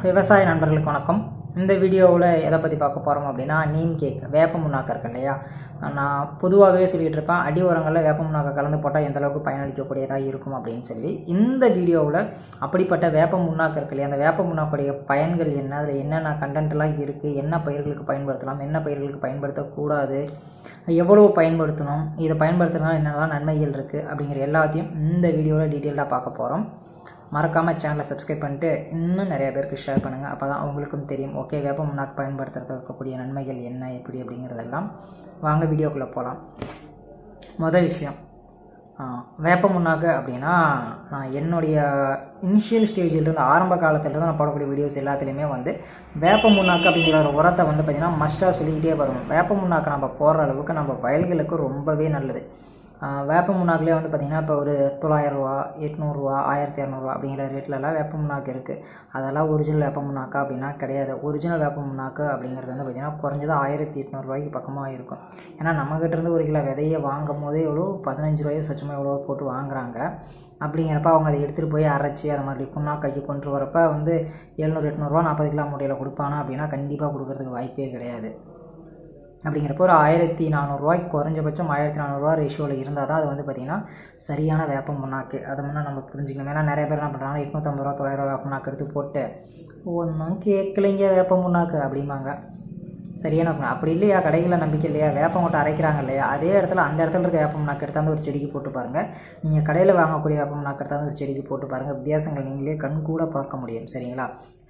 விவசாய நண்பர்களுக்கு வணக்கம் இந்த வீடியோவில் எதை பற்றி பார்க்க போகிறோம் அப்படின்னா நீம் கேக் வேப்ப முன்னாக்க இருக்கு இல்லையா நான் பொதுவாகவே சொல்லிகிட்டு இருப்பேன் அடி உரங்களில் வேப்ப முன்னாக்க கலந்து போட்டால் எந்த அளவுக்கு பயனளிக்கக்கூடியதாக இருக்கும் அப்படின்னு சொல்லி இந்த வீடியோவில் அப்படிப்பட்ட வேப்ப முன்னாக்க இருக்கு இல்லையா அந்த வேப்ப முன்னாக்குடைய பயன்கள் என்ன அதில் என்னென்ன கண்டென்ட்லாம் இருக்குது என்ன பயிர்களுக்கு பயன்படுத்தலாம் என்ன பயிர்களுக்கு பயன்படுத்தக்கூடாது எவ்வளோ பயன்படுத்தணும் இதை பயன்படுத்துறதுனால என்னெல்லாம் நன்மைகள் இருக்குது அப்படிங்கிற எல்லாத்தையும் இந்த வீடியோவில் டீட்டெயிலாக பார்க்க போகிறோம் மறக்காமல் சேனலை சப்ஸ்கிரைப் பண்ணிட்டு இன்னும் நிறைய பேருக்கு ஷேர் பண்ணுங்கள் அப்போ தான் அவங்களுக்கும் தெரியும் ஓகே வேப்ப முன்னாக்கு பயன்படுத்துறது இருக்கக்கூடிய நன்மைகள் என்ன எப்படி அப்படிங்கிறதெல்லாம் வாங்க வீடியோக்குள்ளே போகலாம் மொதல் விஷயம் ஆ, வேப்ப முன்னாக்கு அப்படின்னா நான் என்னுடைய இனிஷியல் ஸ்டேஜிலிருந்து ஆரம்ப காலத்துலேருந்து நான் போடக்கூடிய வீடியோஸ் எல்லாத்துலேயுமே வந்து வேப்ப முன்னாக்கு அப்படிங்கிற ஒரு உரத்தை வந்து பார்த்திங்கன்னா மஸ்ட்டாக சொல்லிக்கிட்டே வரும் வேப்ப முன்னாக்கு நம்ம போடுற அளவுக்கு நம்ம வயல்களுக்கு ரொம்பவே நல்லது ஆ, வேப்ப முன்னாக்குலேயே வந்து பார்த்திங்கன்னா இப்போ ஒரு தொள்ளாயிரரூவா எட்நூறுரூவா ஆயிரத்தி இரநூறுவா அப்படிங்கிற ரேட்லலாம் வேப்ப முன்னாக்கு இருக்குது அதெல்லாம் ஒரிஜினல் வேப்ப முன்னாக்கா அப்படின்னா கிடையாது ஒரிஜினல் வேப்ப முன்னாக்கு அப்படிங்கிறது வந்து பார்த்திங்கன்னா குறைஞ்சது ஆயிரத்தி எட்நூறுரூவாய்க்கு பக்கமாக இருக்கும் ஏன்னா நம்மக்கிட்ட இருந்து ஒரு கிலோ விதையை வாங்கும் போதே எவ்வளோ பதினஞ்சு ரூபாயோ சொச்சமாக எவ்வளோ போட்டு வாங்குறாங்க அப்படிங்கிறப்ப அவங்க அதை எடுத்துகிட்டு போய் அரைச்சி அது மாதிரி புண்ணாக்காக்கி கொண்டு வரப்ப வந்து எழுநூறு எட்நூறுரூவா நாற்பது கிலோ மூட்டையில் கொடுப்பானா அப்படின்னா கண்டிப்பாக கொடுக்கறதுக்கு வாய்ப்பே கிடையாது அப்படிங்கிறப்போ ஒரு ஆயிரத்தி நானூறுரூவாய்க்கு குறைஞ்சபட்சம் ஆயிரத்தி நானூறுரூவா ரேஷியோவில் இருந்தால் தான் அது வந்து பார்த்திங்கன்னா சரியான வேப்ப முன்னாக்கு அதை முன்னே நம்ம புரிஞ்சுக்கணும் ஏன்னா நிறைய பேர் என்ன பண்ணுறாங்க எட்நூற்றம்பது ரூபா தொள்ளாயிரம் வேப்ப முன்னாக்கு எடுத்து போட்டு ஒன்றும் கேட்கலைங்க வேப்ப முன்னாக்கு அப்படிம்பாங்க சரியான பொண்ணு. அப்படி இல்லையா கடைகளில் நம்பிக்கை இல்லையா வேப்ப மூட்டை அரைக்கிறாங்க இல்லையா அதே இடத்துல அந்த இடத்துல இருக்க வேப்ப முன்னாக்கு எடுத்தாந்து ஒரு செடிக்கு போட்டு பாருங்கள் நீங்கள் கடையில் வாங்கக்கூடிய வேப்ப முன்னாக்கு எடுத்தாந்து ஒரு செடிக்கு போட்டு பாருங்கள் வித்தியாசங்கள் நீங்களே கண் கூட பார்க்க முடியும் சரிங்களா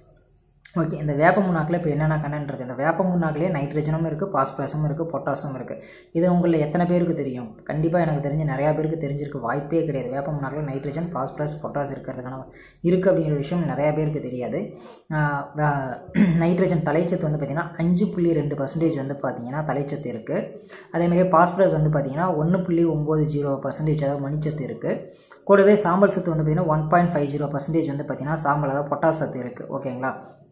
ஓகே இந்த வேப்ப முன்னாக்கில் இப்போ என்னென்ன கண்டென்ட் இருக்குது இந்த வேப்ப முன்னாக்கிலே நைட்ரஜனும் இருக்குது பாஸ்பரஸும் இருக்குது பொட்டாசும் இருக்குது இது உங்களில் எத்தனை பேருக்கு தெரியும் கண்டிப்பாக எனக்கு தெரிஞ்சு நிறையா பேருக்கு தெரிஞ்சிருக்க வாய்ப்பே கிடையாது வேப்ப முன்னாக்கில் நைட்ரஜன் பாஸ்பரஸ் பொட்டாஸ் இருக்கிறதுக்கான இருக்குது அப்படிங்கிற விஷயம் நிறையா பேருக்கு தெரியாது ஆஹ் வே- நைட்ரஜன் தலைச்சத்து வந்து பார்த்திங்கன்னா அஞ்சு புள்ளி ரெண்டு பர்சன்டேஜ் வந்து பார்த்திங்கன்னா தலைச்சத்து இருக்குது அதேமாதிரி பாஸ்பரஸ் வந்து பார்த்திங்கன்னா ஒன்று புள்ளி ஒம்பது ஜீரோ பர்சன்டேஜ் அதாவது மணிச்சத்து இருக்குது கூடவே சாம்பல் சத்து வந்து பார்த்திங்கன்னா one point five zero percentage வந்து பார்த்திங்கன்னா சாம்பல் அதாவது பொட்டாஸ் சத்து இருக்குது ஓகேங்களா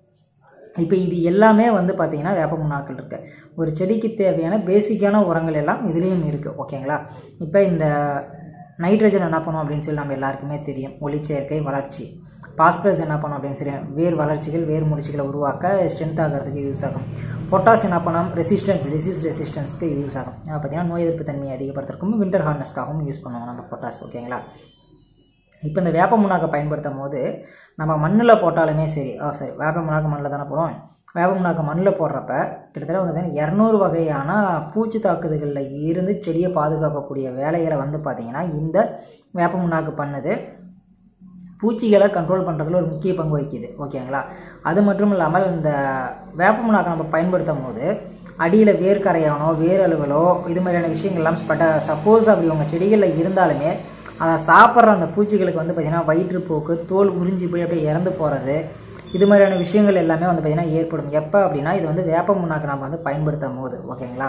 இப்போ இது எல்லாமே வந்து பார்த்தீங்கன்னா வேப்ப முன்னாக்கள் இருக்கு ஒரு செடிக்கு தேவையான பேசிக்கான உரங்கள் எல்லாம் இதுலேயும் இருக்குது ஓகேங்களா இப்போ இந்த நைட்ரஜன் என்ன பண்ணும் அப்படின்னு சொல்லி நம்ம எல்லாருக்குமே தெரியும் ஒளிச்சேர்க்கை வளர்ச்சி பாஸ்பரஸ் என்ன பண்ணும் அப்படின்னு சொல்லி வேர் வளர்ச்சிகள் வேர் முடிச்சுகளை உருவாக்க ஸ்ட்ரென்த் ஆகிறதுக்கு யூஸ் ஆகும் பொட்டாஸ் என்ன பண்ணும் ரெசிஸ்டன்ஸ் டிசீஸ் ரெசிஸ்டன்ஸ்க்கு யூஸ் ஆகும் அஹ் பார்த்தீங்கன்னா நோய் எதிர்ப்பு தன்மையை அதிகப்படுத்துறதுக்கும் வின்டர் ஹார்னஸ்க்காகவும் யூஸ் பண்ணுவோம் நம்ம பொட்டாஸ் ஓகேங்களா இப்போ இந்த வேப்ப முன்னாக்கை பயன்படுத்தும் போது நம்ம மண்ணில் போட்டாலுமே சரி ஆ சரி வேப்ப முன்னாக்கு மண்ணில் தானே போடுவோம் வேப்ப முன்னாக்கு மண்ணில் போடுறப்ப கிட்டத்தட்ட வந்து இரநூறு வகையான பூச்சி தாக்குதல்களில் இருந்து செடியை பாதுகாக்கக்கூடிய வேலைகளை வந்து பார்த்திங்கன்னா இந்த வேப்ப முன்னாக்கு பண்ணுது பூச்சிகளை கண்ட்ரோல் பண்ணுறதுல ஒரு முக்கிய பங்கு வகிக்குது ஓகேங்களா அது மட்டும் இல்லாமல் இந்த வேப்ப முன்னாக்கு நம்ம பயன்படுத்தும் போது அடியில் வேர்க்கரையானோ வேரழுகளோ இது மாதிரியான விஷயங்கள்லாம் ஸ்பெட்ட சப்போஸ் அப்படி உங்கள் செடிகளில் இருந்தாலுமே அதை சாப்பிட்ற அந்த பூச்சிகளுக்கு வந்து பார்த்திங்கன்னா வயிற்றுப்போக்கு தோல் உறிஞ்சி போய் அப்படியே இறந்து போகிறது இது மாதிரியான விஷயங்கள் எல்லாமே வந்து பார்த்திங்கன்னா ஏற்படும் எப்போ அப்படின்னா இது வந்து வேப்ப முன்னாக்கு நம்ம வந்து பயன்படுத்தும் போது ஓகேங்களா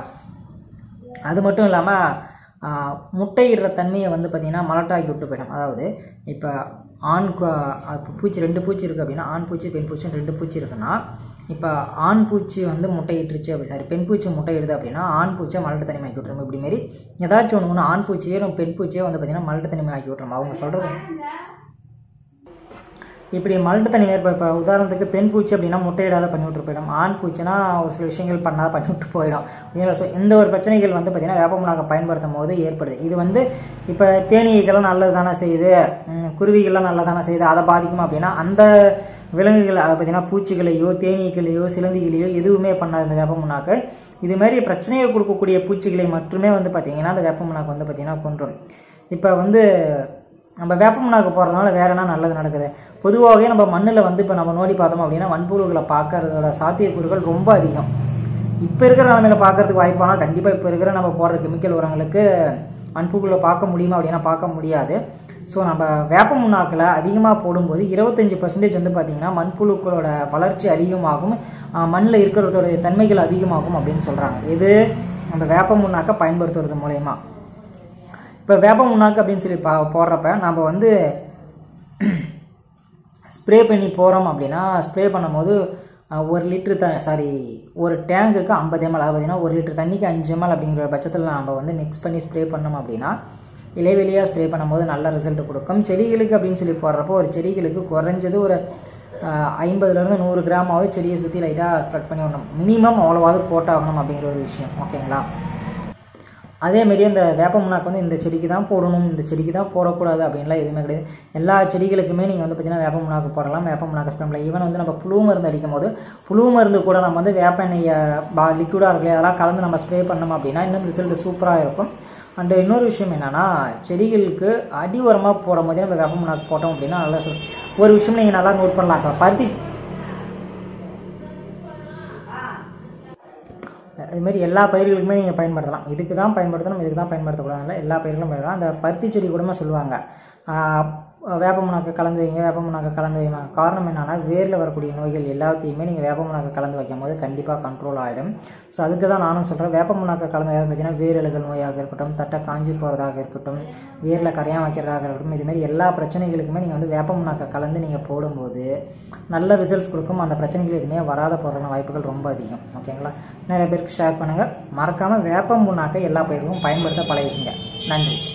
அது மட்டும் இல்லாமல் முட்டையிடுற தன்மையை வந்து பார்த்திங்கன்னா மலட்டாக்கி விட்டு போயிடும் அதாவது இப்போ ஆண் கு- அப்ப பூச்சி ரெண்டு பூச்சி இருக்குது அப்படின்னா ஆண் பூச்சி பெண் பூச்சின்னு ரெண்டு பூச்சி இருக்குன்னா இப்போ ஆண் பூச்சி வந்து முட்டையிட்டுருச்சு அப்படி சாரி பெண் பூச்சி முட்டையிடுது அப்படின்னா ஆண் பூச்சியை மலட்டு தனிமையாக்கி விட்டுரும் இப்படி மாரி ஏதாச்சும் ஒன்று ஒன்று ஆண் பூச்சியே நம்ம பெண் பூச்சியே வந்து பார்த்திங்கன்னா மலட்டு தனிமையாக்கி விட்டுரும் அவங்க சொல்கிறது இப்படி மல்ட்டு தனி இப்போ இப்போ உதாரணத்துக்கு பெண் பூச்சி அப்படின்னா முட்டையிடாத பண்ணி விட்டு போயிடும் ஆண் பூச்சினா ஒரு சில விஷயங்கள் பண்ணாத பண்ணி விட்டு போயிடும் ஓகேங்களா ஸோ இந்த ஒரு பிரச்சனைகள் வந்து பார்த்திங்கன்னா வேப்பமுனாக பயன்படுத்தும் போது ஏற்படுது இது வந்து இப்போ தேனீக்கெல்லாம் நல்லது தானே செய்யுது ம், குருவிகள்லாம் நல்லா தானே செய்யுது அதை பாதிக்குமா அப்படின்னா அந்த விலங்குகள் அதை பார்த்தீங்கன்னா பூச்சிகளையோ தேனீக்களையோ சிலந்திகளையோ எதுவுமே பண்ணாது இந்த வேப்பமுனாக்கு இது மாதிரி பிரச்சனையை கொடுக்கக்கூடிய பூச்சிகளை மட்டுமே வந்து பார்த்திங்கன்னா அந்த வேப்பமுனாக்கு வந்து பார்த்திங்கன்னா கொன்றும் இப்போ வந்து நம்ம வேப்பமுனாக்கு போகிறதுனால வேற என்ன நல்லது நடக்குது பொதுவாகவே நம்ம மண்ணில் வந்து இப்போ நம்ம நோண்டி பார்த்தோம் அப்படின்னா மண்புழுக்களை பார்க்கறதோட சாத்தியக்கூறுகள் ரொம்ப அதிகம் இப்போ இருக்கிற நிலமையில பார்க்கறதுக்கு வாய்ப்பானா கண்டிப்பாக இப்போ இருக்கிற நம்ம போடுற கெமிக்கல் உரங்களுக்கு மண்புழுக்களை பார்க்க முடியுமா அப்படின்னா பார்க்க முடியாது ஸோ நம்ம வேப்ப முன்னாக்கில் அதிகமாக போடும்போது இருபத்தஞ்சி பர்சன்டேஜ் வந்து பார்த்திங்கன்னா மண்புழுக்களோட வளர்ச்சி அதிகமாகும் மண்ணில் இருக்கிறதோட தன்மைகள் அதிகமாகும் அப்படின்னு சொல்கிறாங்க இது அந்த வேப்ப முன்னாக்கை பயன்படுத்துறது மூலயமா இப்போ வேப்ப முன்னாக்கு அப்படின்னு சொல்லி பா போடுறப்ப நம்ம வந்து ஸ்ப்ரே பண்ணி போகிறோம் அப்படின்னா ஸ்ப்ரே பண்ணும்போது அஹ், ஒரு லிட்டரு த சாரி ஒரு டேங்குக்கு ஐம்பது எம்எல் அதாவது பார்த்தீங்கன்னா ஒரு லிட்டர் தண்ணிக்கு அஞ்சு எம்எல் அப்படிங்கிற பட்சத்தில் நம்ம வந்து மிக்ஸ் பண்ணி ஸ்ப்ரே பண்ணோம் அப்படின்னா இலைவெளியாக ஸ்ப்ரே பண்ணும்போது நல்ல ரிசல்ட் கொடுக்கும் செடிகளுக்கு அப்படின்னு சொல்லி போடுறப்போ ஒரு செடிகளுக்கு குறைஞ்சது ஒரு ஐம்பதுலேருந்து நூறு கிராமாவது செடியை சுற்றி லைட்டாக ஸ்ப்ரெட் பண்ணி விடணும் மினிமம் அவ்வளோவாவது போட்டாகணும் அப்படிங்கிற ஒரு விஷயம் ஓகேங்களா அதேமாரி அந்த வேப்ப முன்னாக்கு வந்து இந்த செடிக்கு தான் போடணும் இந்த செடிக்கு தான் போடக்கூடாது அப்படின்லாம் எதுவுமே கிடையாது எல்லா செடிகளுக்குமே நீங்கள் வந்து பார்த்தீங்கன்னா வேப்ப முன்னாக்கு போடலாம் வேப்ப முன்னாக்கு ஸ்ப்ரே பண்ணலாம் ஈவன் வந்து நம்ம புழு மருந்து அடிக்கும் போது புழு மருந்து கூட நம்ம வந்து வேப்ப எண்ணெயை பா லிக்விடாக இருக்கு அதெல்லாம் கலந்து நம்ம ஸ்ப்ரே பண்ணோம் அப்படின்னா இன்னும் ரிசல்ட் சூப்பராக இருக்கும் அண்டு இன்னொரு விஷயம் என்னென்னா செடிகளுக்கு அடி உரமாக போடும் போதே நம்ம வேப்ப முன்னாக்கு போட்டோம் அப்படின்னா நல்லா சொல் ஒரு விஷயம் நீங்கள் நல்லா நோட் பண்ணலாம் பருத்தி இதுமாரி எல்லா பயிர்களுக்குமே நீங்கள் பயன்படுத்தலாம் இதுக்கு தான் பயன்படுத்தணும் இதுக்கு தான் பயன்படுத்தக்கூடாதுல எல்லா பயிர்களும் பயன்படலாம் அந்த பருத்தி செடி கூட சொல்லுவாங்க ஆஹ் வேப்ப முன்னாக்கு கலந்து வைங்க வேப்ப முன்னாக்கு கலந்து வைங்க காரணம் என்னன்னா வேரில் வரக்கூடிய நோய்கள் எல்லாத்தையுமே நீங்கள் வேப்ப முன்னாக்கு கலந்து வைக்கும் போது கண்டிப்பாக கண்ட்ரோல் ஆகிடும் ஸோ அதுக்கு தான் நானும் சொல்கிறேன் வேப்ப முன்னாக்கு கலந்து வைக்கிறது பார்த்தீங்கன்னா வேரலுகள் நோயாக இருக்கட்டும் தட்டை காஞ்சி போகிறதாக இருக்கட்டும் வேரில் கரையான் வைக்கிறதாக இருக்கட்டும் இதுமாரி எல்லா பிரச்சனைகளுக்குமே நீங்கள் வந்து வேப்ப முன்னாக்க கலந்து நீங்கள் போடும்போது நல்ல ரிசல்ட்ஸ் கொடுக்கும் அந்த பிரச்சனைகள் எதுவுமே வராத போகிறதுன வாய்ப்புகள் ரொம்ப அதிகம் ஓகேங்களா நிறைய பேருக்கு ஷேர் பண்ணுங்கள் மறக்காமல் வேப்பம் புண்ணாக்கை எல்லா பயிருக்கும் பயன்படுத்த பழகிக்கங்க நன்றி